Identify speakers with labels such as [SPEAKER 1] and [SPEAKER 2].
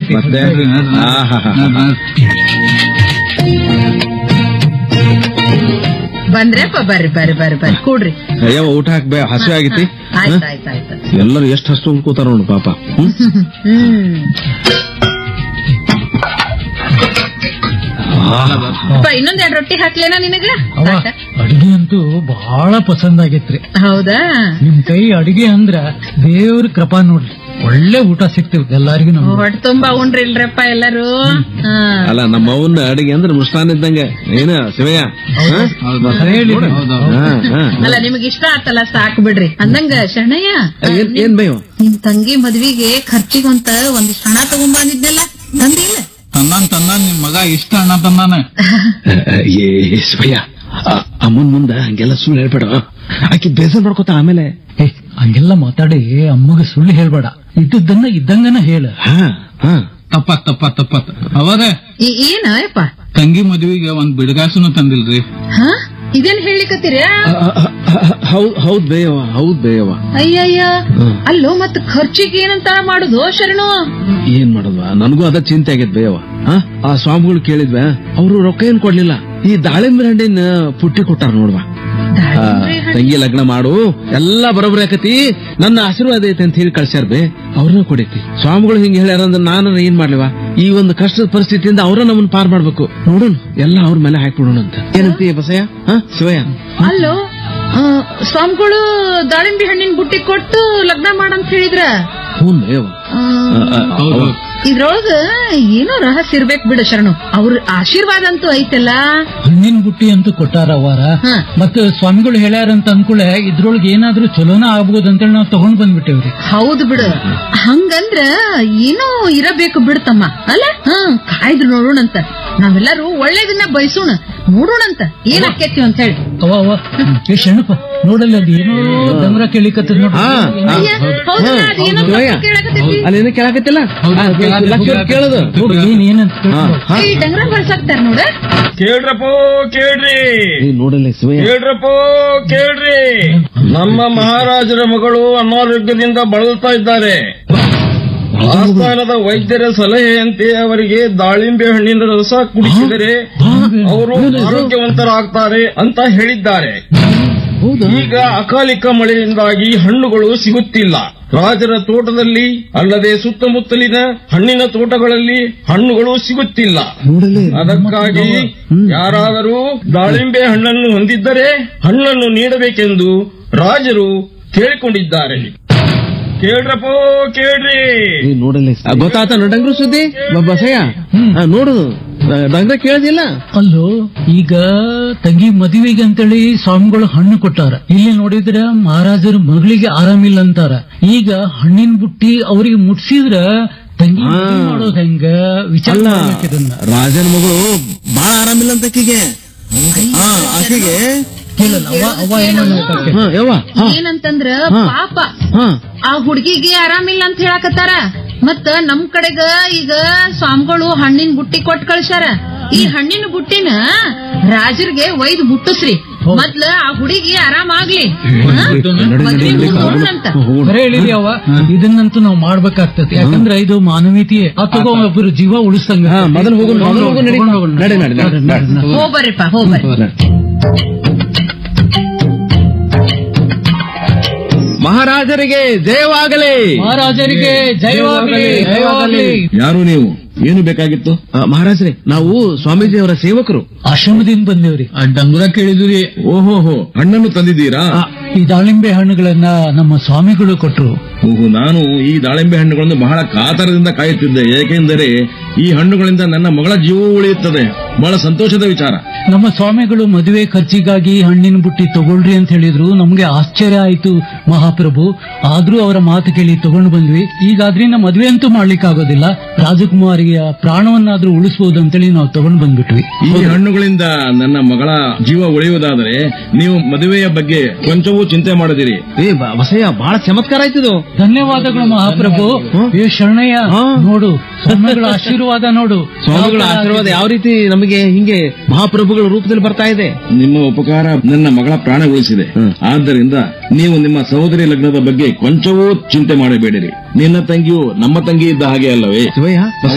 [SPEAKER 1] ಐತಿ
[SPEAKER 2] ಮತ್ತೆ ಆಹಾಹಾ.
[SPEAKER 3] ಬಂದ್ರಪ್ಪ ಬರ್ರಿ ಬರ್ರಿ ಬರ್ರಿ ಬರ್ರಿ ಕೂಡ್ರಿ
[SPEAKER 2] ಅಯ್ಯವ ಊಟ ಹಾಕ್ಬೇ ಹಸಿ ಆಗೈತಿ
[SPEAKER 3] ಆಯ್ತು ಆಯ್ತು ಆಯ್ತು
[SPEAKER 2] ಎಲ್ಲರೂ ಎಷ್ಟು ಹಸ್ತು ಕೂತಾರ ನೋಡು ಪಾಪ ಹ್ಮ್?
[SPEAKER 3] ಹ್ಮ್ ಅಪ್ಪ ಇನ್ನೊಂದ್ ಎರಡ್ ರೊಟ್ಟಿ ಹಾಕ್ಲೇನಾ ನಿನಗ
[SPEAKER 1] ಅವ
[SPEAKER 3] ಸಾಕ?
[SPEAKER 1] ಅಡಿಗೆ ಅಂತೂ ಬಹಳ ಪಸಂದ್ ಆಗೈತ್ರಿ
[SPEAKER 3] ಹೌದಾ
[SPEAKER 1] ನಿಮ್ ಕೈ ಅಡಿಗೆ ಅಂದ್ರ ದೇವ್ರ ಕೃಪಾ ನೋಡ್ರಿ ಒಳ್ಳೆ ಊಟ ಸಿಗ್ತಿವ್ ಎಲ್ಲಾರಿಗೂ ನಮ್ಗೆ
[SPEAKER 3] ಹೊಟ್ಟೆ ತುಂಬಾ ಉಂಡ್ರಿ ಇಲ್ರಪ್ಪ ಎಲ್ಲರೂ ಹಾ.
[SPEAKER 2] ಅಲ್ಲ ನಮ್ಮ ಅವನ ಅಡಿಗೆ ಅಂದ್ರೆ ಮುಷ್ಟಾನ್ ಇದ್ದಂಗೆ ಏನ ಶಿವಯ್ಯ
[SPEAKER 1] ಹೇಳಿದ್ರಿ.
[SPEAKER 2] ಹಾ, ಹಾ.
[SPEAKER 3] ಅಲ್ಲ ನಿಮಗ್ ಇಷ್ಟ ಆತಲ್ಲ ಸಾಕ್ ಬಿಡ್ರಿ ಅಂದಂಗ ಶರಣಯ್ಯ
[SPEAKER 2] ಏನ್ ಏನ್ ಬೈವ
[SPEAKER 3] ನಿಮ್ ತಂಗಿ ಮದ್ವಿಗೆ ಖರ್ಚಿಗಂತ ಒಂದಿಷ್ಟು ಹಣ ತಗೊಂಡ್ ಬಂದಿದ್ನಲ್ಲ ತಂದಿಲ್ಲ
[SPEAKER 4] ತನ್ನಾನ್ ತನ್ನಾನ್ ನಿಮ್ ಮಗ ಇಷ್ಟ ಅಣ್ಣ ತನ್ನಾನ
[SPEAKER 2] ಏ ಶಿವಯ್ಯ ಆ- ಅಮ್ಮನ್ ಮುಂದ ಹಂಗೆಲ್ಲ ಸುಳ್ಳು ಹೇಳ್ಬೇಡ ಆಕಿ ಬೇಸರ ಮಾಡ್ಕೋತ ಆಮೇಲೆ
[SPEAKER 1] ಏ ಹಂಗೆಲ್ಲ ಮಾತಾಡಿ ಅಮ್ಮಗ ಸುಳ್ಳು ಹೇಳ್ಬೇಡ ಇದ್ದದ್ದನ್ನ ಇದ್ದಂಗನ ಹೇಳ
[SPEAKER 2] ಹಾ ಹಾ
[SPEAKER 4] ತಪ್ಪ ತಪ್ಪ ತಪ್ಪತ್ ಅವರ
[SPEAKER 3] ಈ- ಏನ ಯಪ್ಪ
[SPEAKER 4] ತಂಗಿ ಮದ್ವಿಗೆ ಒಂದ್ ಬಿಡ್ಗಾಸುನು ತಂದಿಲ್ರಿ
[SPEAKER 3] ಹಾ ಇದೇನ್ ಹೇಳಿಕತ್ತೀರ
[SPEAKER 2] ಹೌದ್ ಹೌದ್ ಬೇಯವ ಹೌದ್ ಬೇಯವ
[SPEAKER 3] ಅಯ್ಯಯ್ಯ
[SPEAKER 2] ಹ್ಮ್.
[SPEAKER 3] ಅಲ್ಲೋ ಮತ್ ಖರ್ಚಿಗೆ ಏನಂತ ಮಾಡುದು ಶರಣು
[SPEAKER 2] ಏನ್ ಮಾಡೋದ್ವಾ ನನಗೂ ಅದ ಚಿಂತೆ ಆಗೈತ್ ಬೇಯವ ಆ? ಆ ಸ್ವಾಮಿಗಳು ಕೇಳಿದ್ವ ಅವ್ರು ರೊಕ್ಕ ಏನ್ ಕೊಡ್ಲಿಲ್ಲ ಈ ದಾಳಿಂಬೆ ಹಣ್ಣಿನ ಪುಟ್ಟಿ ಕೊಟ್ಟಾರ ನೋಡ್ವಾ ಆ, ತಂಗಿ ಲಗ್ನ ಮಾಡು ಎಲ್ಲಾ ಬರೋಬ್ಬರಿ ಆಕತಿ ನನ್ನ ಆಶೀರ್ವಾದ ಐತೆ ಅಂತ ಹೇಳಿ ಕಳ್ಸ್ಯಾರ ಬೇ ಅವ್ರನ್ನ ಕೊಡೈತಿ ಸ್ವಾಮಿಗಳು ಹಿಂಗ್ ಹೇಳ್ಯಾರ ಅಂದ್ರೆ ನಾನು ಏನ್ ಮಾಡ್ಲಿವ ಈ ಒಂದು ಕಷ್ಟದ ಪರಿಸ್ಥಿತಿಯಿಂದ ಅವ್ರ ನಮ್ಮನ್ನ ಪಾರ್ ಮಾಡ್ಬೇಕು ನೋಡೋಣ ಎಲ್ಲ ಅವ್ರ ಮೇಲೆ ಹಾಕ್ಬಿಡೋಣ ಅಂತ ಏನಂತೀಯ ಬಸಯ್ಯ ಹಾ ಶಿವಯ್ಯ
[SPEAKER 3] ಅಲ್ಲೋ ಆ, ಸ್ವಾಮಿಗಳು ದಾಳಿಂಬೆ ಹಣ್ಣಿನ ಬುಟ್ಟಿ ಕೊಟ್ಟು ಲಗ್ನ ಮಾಡಂತ ಹೇಳಿದ್ರ
[SPEAKER 2] ಹ್ಞೂ ಬೇಯವ
[SPEAKER 3] ಆ, ಇದ್ರೊಳಗ ಏನೋ ರಹಸ್ಯ ಇರ್ಬೇಕ್ ಬಿಡು ಶರಣು ಅವ್ರ ಆಶೀರ್ವಾದ ಅಂತೂ ಐತಲ್ಲ
[SPEAKER 1] ಹಣ್ಣಿನ ಬುಟ್ಟಿ ಅಂತೂ ಕೊಟ್ಟಾರ ಅವಾರ
[SPEAKER 3] ಹಾ.
[SPEAKER 1] ಮತ್ತ ಸ್ವಾಮಿಗಳು ಹೇಳ್ಯಾರಂತ ಅನ್ಕೂಳೆ ಇದ್ರೊಳಗೆ ಏನಾದ್ರೂ ಚಲೋನ ಆಗ್ಬೋದು ಅಂತೇಳಿ ನಾವು ತಗೊಂಡ್ ಬಂದ್ಬಿಟ್ಟೇವ್ರಿ
[SPEAKER 3] ಹೌದು ಬಿಡು ಹಂಗಂದ್ರ ಏನೋ ಇರಬೇಕು ಬಿಡ್ತಮ್ಮ ಅಲ್ಲ ಹ್ಮ್ ಕಾಯ್ದು ನೋಡೋಣಂತ ನಾವೆಲ್ಲರೂ ಒಳ್ಳೇದನ್ನ ಬಯಸೋಣ ನೋಡೋಣಂತ ಏನ್ ಆಕೇತಿ ಅಂತ ಹೇಳಿ
[SPEAKER 1] ಅವ ಅವ ಏ ಶರಣಪ್ಪ ನೋಡಲ್ಲ ಅದು ಏನೋ ಡಮರ ಕೇಳಿಕತ್ತದ ನೋಡ್ರಿ
[SPEAKER 2] ಹಾ, ಹಾ.
[SPEAKER 3] ಅಯ್ಯ, ಹೌದಲ್ಲ, ಅದೇನೋ
[SPEAKER 2] ಶಿವಯ್ಯ.
[SPEAKER 3] ತಪ್ಪು ಕೇಳಾಕತ್ತೈತಿ.
[SPEAKER 2] ಅಲ್ಲೇನ ಕೇಳಾಕತ್ತಿಲ್ಲ
[SPEAKER 4] ಹೌದು,
[SPEAKER 2] ಆ,
[SPEAKER 4] ಕೇಳಾಕತ್ತಿ,
[SPEAKER 2] ಲಕ್ಷ
[SPEAKER 4] ಕೇಳಾಕತ್ತಿ.
[SPEAKER 2] ಕೇಳೋದು
[SPEAKER 1] ನೋಡು ಏನ್ ಏನಂತ
[SPEAKER 2] ಹಾ,
[SPEAKER 1] ಕೇಳ್ಕೊ.
[SPEAKER 2] ಹಾ.
[SPEAKER 3] ಈ ಡಂಗ್ರ ಬರ್ಸಾಕ್ತಾರ ನೋಡ
[SPEAKER 5] ಕೇಳ್ರಪ್ಪೋ ಕೇಳ್ರಿ
[SPEAKER 2] ಏ, ನೋಡಲ್ಲ ಶಿವಯ್ಯ
[SPEAKER 5] ಕೇಳ್ರಪ್ಪೋ ಕೇಳ್ರಿ ನಮ್ಮ ಮಹಾರಾಜರ ಮಗಳು ಅನಾರೋಗ್ಯದಿಂದ ಬಳಲ್ತಾ ಇದ್ದಾರೆ ಆಸ್ಥಾನದ ವೈದ್ಯರ ಸಲಹೆಯಂತೆ ಅವರಿಗೆ ದಾಳಿಂಬೆ ಹಣ್ಣಿನ ರಸ ಕುಡಿಸಿದರೆ ಅವರು ಆರೋಗ್ಯವಂತರಾಗ್ತಾರೆ ಅಂತ ಹೇಳಿದ್ದಾರೆ ಈಗ ಅಕಾಲಿಕ ಮಳೆಯಿಂದಾಗಿ ಹಣ್ಣುಗಳು ಸಿಗುತ್ತಿಲ್ಲ ರಾಜರ ತೋಟದಲ್ಲಿ ಅಲ್ಲದೆ ಸುತ್ತಮುತ್ತಲಿನ ಹಣ್ಣಿನ ತೋಟಗಳಲ್ಲಿ ಹಣ್ಣುಗಳು ಸಿಗುತ್ತಿಲ್ಲ
[SPEAKER 2] ನೋಡಲೇ
[SPEAKER 5] ಅದಕ್ಕಾಗಿ ಯಾರಾದರೂ ದಾಳಿಂಬೆ ಹಣ್ಣನ್ನು ಹೊಂದಿದ್ದರೆ ಹಣ್ಣನ್ನು ನೀಡಬೇಕೆಂದು ರಾಜರು ಕೇಳಿಕೊಂಡಿದ್ದಾರೆ ಕೇಳ್ರಪ್ಪೋ ಕೇಳ್ರಿ
[SPEAKER 2] ಏ, ನೋಡಲ್ಲ ಆ, ಗೊತ್ತಾತ ಡಂಗ್ರ ಸುದ್ದಿ ಬ- ಬಸಯ್ಯ ಆ, ನೋಡು ಆ, ಡಂಗ್ರ ಕೇಳದಿಲ್ಲ
[SPEAKER 1] ಅಲ್ಲೋ ಈಗ ತಂಗಿ ಮದುವೆಗೆ ಅಂತೇಳಿ ಸ್ವಾಮಿಗಳು ಹಣ್ಣು ಕೊಟ್ಟಾರ ಇಲ್ಲಿ ನೋಡಿದ್ರ ಮಹಾರಾಜರ ಮಗಳಿಗೆ ಆರಾಮಿಲ್ಲ ಅಂತಾರ ಈಗ ಹಣ್ಣಿನ ಬುಟ್ಟಿ ಅವ್ರಿಗೆ ಮುಟ್ಸಿದ್ರ ತಂಗಿ
[SPEAKER 2] ಹಾ.
[SPEAKER 1] ಮದ್ವೆ ಮಾಡೋದ್ ಹೆಂಗ ವಿಚಾರ
[SPEAKER 2] ಅಲ್ಲ
[SPEAKER 1] ಮಾಡ್ಬೇಕ್ ಇದನ್ನ
[SPEAKER 2] ರಾಜನ ಮಗಳು ಬಾಳ ಆರಾಮಿಲ್ಲ ಅಂತ ಆಕಿಗೆ ಹಾ, ಆಕಿಗೆ
[SPEAKER 1] ಕೇಳಲ್ಲ ಅವ ಅವ ಏನೋ ಹೇಳ್ತಾಕೆ.
[SPEAKER 2] ಹಾ, ಯವ್ವ ಹಾ,
[SPEAKER 3] ಏನಂತಂದ್ರ
[SPEAKER 2] ಹಾ.
[SPEAKER 3] ಪಾಪ
[SPEAKER 2] ಹಾ.
[SPEAKER 3] ಆ ಹುಡ್ಗಿಗೆ ಆರಾಮಿಲ್ಲ ಅಂತ ಹೇಳಕತ್ತಾರ ಮತ್ತ ನಮ್ ಕಡೆಗ ಈಗ ಸ್ವಾಮಿಗಳು ಹಣ್ಣಿನ ಬುಟ್ಟಿ ಕೊಟ್ ಕಳ್ಸ್ಯಾರ ಈ ಹಣ್ಣಿನ ಬುಟ್ಟಿನ ರಾಜರಿಗೆ ಒಯ್ದು ಮುಟ್ಟಿಸ್ರಿ ಮೊದ್ಲ ಆ ಹುಡುಗಿ ಆರಾಮಾಗ್ಲಿ ಹಾ? ಮದ್ವೆ ಮುಗ್ಸೋಣಂತ.
[SPEAKER 1] ಬರೇ ಹೇಳಿರಿ ಅವ ಇದನ್ನಂತೂ ನಾವು ಮಾಡ್ಬೇಕಾಗ್ತದೆ ಯಾಕಂದ್ರೆ ಇದು ಮಾನವೀಯತೆ ಆ ತಗೋ ಒಬ್ಬರು ಜೀವ ಉಳಿಸ್ತಂಗ
[SPEAKER 2] ಹಾ, ಮೊದಲು ಹೋಗೋಣ, ಮೊದಲು ಹೋಗೋಣ, ನಡಿ.
[SPEAKER 1] ತಗೊಂಡ್ ಹೋಗೋಣ.
[SPEAKER 2] ನಡಿ, ನಡಿ, ನಡಿ, ನಡಿ.
[SPEAKER 1] ನಡಿ.
[SPEAKER 3] ಹೋಗ್ಬರ್ರಿಪ್ಪ ಹೋಗ್ಬರ್ರಿ
[SPEAKER 2] ಮಹಾರಾಜರಿಗೆ ಜಯವಾಗಲಿ
[SPEAKER 1] ಮಹಾರಾಜರಿಗೆ ಜಯವಾಗಲಿ ಜಯವಾಗಲಿ
[SPEAKER 2] ಯಾರು ನೀವು ಏನು ಬೇಕಾಗಿತ್ತು ಮಹಾರಾಜರೇ ನಾವು ಸ್ವಾಮೀಜಿಯವರ ಸೇವಕರು
[SPEAKER 1] ಆಶ್ರಮದಿಂದ ಬಂದೇವ್ರಿ
[SPEAKER 4] ಆ ಡಂಗುರ ಕೇಳಿದ್ರಿ
[SPEAKER 5] ಓಹೋಹೋ ಹಣ್ಣನ್ನು ತಂದಿದ್ದೀರಾ
[SPEAKER 1] ಆ, ಈ ದಾಳಿಂಬೆ ಹಣ್ಣುಗಳನ್ನ ನಮ್ಮ ಸ್ವಾಮಿಗಳು ಕೊಟ್ರು
[SPEAKER 5] ಓಹೋ ನಾನು ಈ ದಾಳಿಂಬೆ ಹಣ್ಣುಗಳನ್ನು ಬಹಳ ಕಾತರದಿಂದ ಕಾಯುತ್ತಿದ್ದೆ ಏಕೆಂದರೆ ಈ ಹಣ್ಣುಗಳಿಂದ ನನ್ನ ಮಗಳ ಜೀವವೂ ಉಳಿಯುತ್ತದೆ ಬಹಳ ಸಂತೋಷದ ವಿಚಾರ
[SPEAKER 1] ನಮ್ಮ ಸ್ವಾಮಿಗಳು ಮದುವೆ ಖರ್ಚಿಗಾಗಿ ಹಣ್ಣಿನ ಬುಟ್ಟಿ ತಗೊಳ್ರಿ ಅಂತ ಹೇಳಿದ್ರು ನಮ್ಗೆ ಆಶ್ಚರ್ಯ ಆಯ್ತು ಮಹಾಪ್ರಭು ಆದ್ರೂ ಅವರ ಮಾತು ಕೇಳಿ ತಗೊಂಡು ಬಂದ್ವಿ ಈಗ ಅದ್ರಿಂದ ಮದುವೆ ಅಂತೂ ಮಾಡ್ಲಿಕ್ಕೆ ಆಗೋದಿಲ್ಲ ರಾಜಕುಮಾರಿಯ ಪ್ರಾಣವನ್ನಾದ್ರೂ ಉಳಿಸಬಹುದು ಅಂತೇಳಿ ನಾವು ತಗೊಂಡು ಬಂದ್ಬಿಟ್ವಿ
[SPEAKER 5] ಈ ಹಣ್ಣುಗಳಿಂದ ನನ್ನ ಮಗಳ ಜೀವ ಉಳಿಯುವುದಾದರೆ ನೀವು ಮದುವೆಯ ಬಗ್ಗೆ ಕೊಂಚವೂ ಚಿಂತೆ ಮಾಡದಿರಿ
[SPEAKER 2] ಏ ಬ- ಬಸಯ್ಯ ಬಹಳ ಚಮತ್ಕಾರ ಆಯ್ತಿದು
[SPEAKER 1] ಧನ್ಯವಾದಗಳು ಮಹಾಪ್ರಭು ಏ ಶರಣಯ್ಯ
[SPEAKER 2] ಹಾ.
[SPEAKER 1] ನೋಡು ಸ್ವಾಮಿಗಳ ಆಶೀರ್ವಾದ ನೋಡು
[SPEAKER 2] ಸ್ವಾಮಿಗಳ
[SPEAKER 1] ಯಾವ ತರ
[SPEAKER 2] ಆಶೀರ್ವಾದ
[SPEAKER 1] ಆಗಿದೆ.
[SPEAKER 2] ಯಾವ ರೀತಿ ನಮಗೆ ಹಿಂಗೆ ಮಹಾಪ್ರಭುಗಳ ರೂಪದಲ್ಲಿ ಬರ್ತಾ ಇದೆ
[SPEAKER 5] ನಿಮ್ಮ ಉಪಕಾರ ನನ್ನ ಮಗಳ ಪ್ರಾಣ ಉಳಿಸಿದೆ ಆದ್ದರಿಂದ ನೀವು ನಿಮ್ಮ ಸಹೋದರಿ ಲಗ್ನದ ಬಗ್ಗೆ ಕೊಂಚವೂ ಚಿಂತೆ ಮಾಡಬೇಡಿರಿ ನಿನ್ನ ತಂಗಿಯು ನಮ್ಮ ತಂಗಿ ಇದ್ದ ಹಾಗೆ ಅಲ್ಲವೇ
[SPEAKER 2] ಶಿವಯ್ಯ